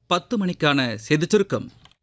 பத்து மணிக்கான செய்திச் சுருக்கம்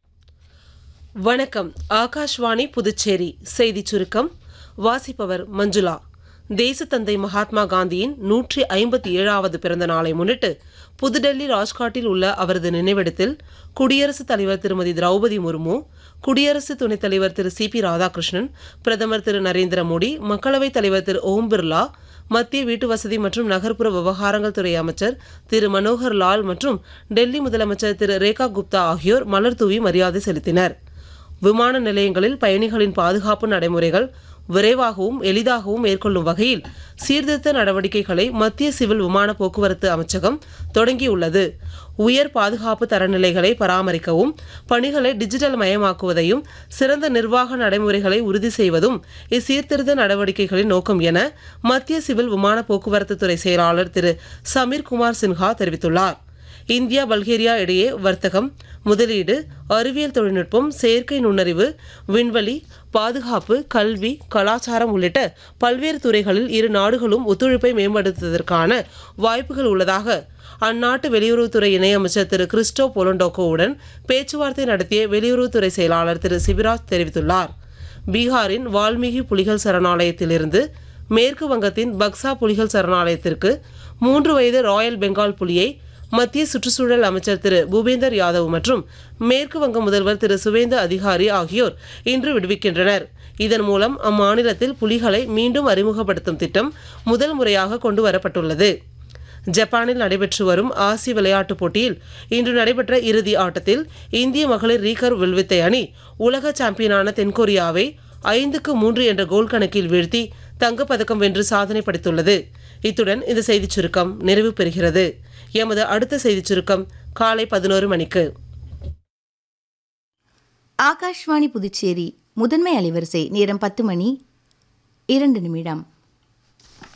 வணக்கம் ஆகாஷ்வாணி புதுச்சேரி செய்திச் சுருக்கம் வாசிப்பவர் மஞ்சுளா தேசத்தந்தை மகாத்மா காந்தியின் நூற்றி ஐம்பத்தி ஏழாவது பிறந்த நாளை முன்னிட்டு புதுடெல்லி ராஜ்காட்டில் உள்ள அவரது நினைவிடத்தில் குடியரசுத் தலைவர் திருமதி திரௌபதி முர்மு குடியரசு துணைத் தலைவர் திரு சி பி ராதாகிருஷ்ணன் பிரதமர் திரு நரேந்திர மோடி மக்களவைத் தலைவர் திரு ஓம் பிர்லா மத்திய வீட்டு வசதி மற்றும் நகர்ப்புற விவகாரங்கள் துறை அமைச்சர் திரு மனோகர் லால் மற்றும் டெல்லி முதலமைச்சர் திரு ரேகா குப்தா ஆகியோர் மலர் தூவி மரியாதை செலுத்தினர் விமான நிலையங்களில் பயணிகளின் பாதுகாப்பு நடைமுறைகள் விரைவாகவும் எளிதாகவும் மேற்கொள்ளும் வகையில் சீர்திருத்த நடவடிக்கைகளை மத்திய சிவில் விமான போக்குவரத்து அமைச்சகம் தொடங்கியுள்ளது உயர் பாதுகாப்பு தரநிலைகளை பராமரிக்கவும் பணிகளை டிஜிட்டல் மயமாக்குவதையும் சிறந்த நிர்வாக நடைமுறைகளை உறுதி செய்வதும் இச்சீர்திருத்த நடவடிக்கைகளின் நோக்கம் என மத்திய சிவில் விமான போக்குவரத்து துறை செயலாளர் திரு சமீர் குமார் சின்ஹா தெரிவித்துள்ளார் இந்தியா பல்கேரியா இடையே வர்த்தகம் முதலீடு அறிவியல் தொழில்நுட்பம் செயற்கை நுண்ணறிவு விண்வெளி பாதுகாப்பு கல்வி கலாச்சாரம் உள்ளிட்ட பல்வேறு துறைகளில் இரு நாடுகளும் ஒத்துழைப்பை மேம்படுத்துவதற்கான வாய்ப்புகள் உள்ளதாக அந்நாட்டு வெளியுறவுத்துறை இணையமைச்சர் திரு கிறிஸ்டோ பொலண்டோக்கோவுடன் பேச்சுவார்த்தை நடத்திய வெளியுறவுத்துறை செயலாளர் திரு சிபிராஜ் தெரிவித்துள்ளார் பீகாரின் வால்மீகி புலிகள் சரணாலயத்திலிருந்து மேற்கு வங்கத்தின் பக்சா புலிகள் சரணாலயத்திற்கு மூன்று வயது ராயல் பெங்கால் புலியை மத்திய சுற்றுச்சூழல் அமைச்சர் திரு பூபேந்தர் யாதவ் மற்றும் மேற்கு வங்க முதல்வர் திரு சுவேந்த அதிகாரி ஆகியோர் இன்று விடுவிக்கின்றனர் இதன் மூலம் அம்மாநிலத்தில் புலிகளை மீண்டும் அறிமுகப்படுத்தும் திட்டம் முதல் முறையாக கொண்டு வரப்பட்டுள்ளது ஜப்பானில் நடைபெற்று வரும் ஆசிய விளையாட்டுப் போட்டியில் இன்று நடைபெற்ற இறுதி ஆட்டத்தில் இந்திய மகளிர் ரீகர் வில்வித்தை அணி உலக சாம்பியனான தென்கொரியாவை ஐந்துக்கு மூன்று என்ற கோல் கணக்கில் வீழ்த்தி தங்கப்பதக்கம் வென்று சாதனை படைத்துள்ளது இத்துடன் இந்த செய்திச் சுருக்கம் நிறைவு பெறுகிறது எமது அடுத்த செய்திச் சுருக்கம் காலை பதினோரு மணிக்கு ஆகாஷ்வாணி புதுச்சேரி முதன்மை அலைவரிசை நேரம் பத்து மணி இரண்டு நிமிடம்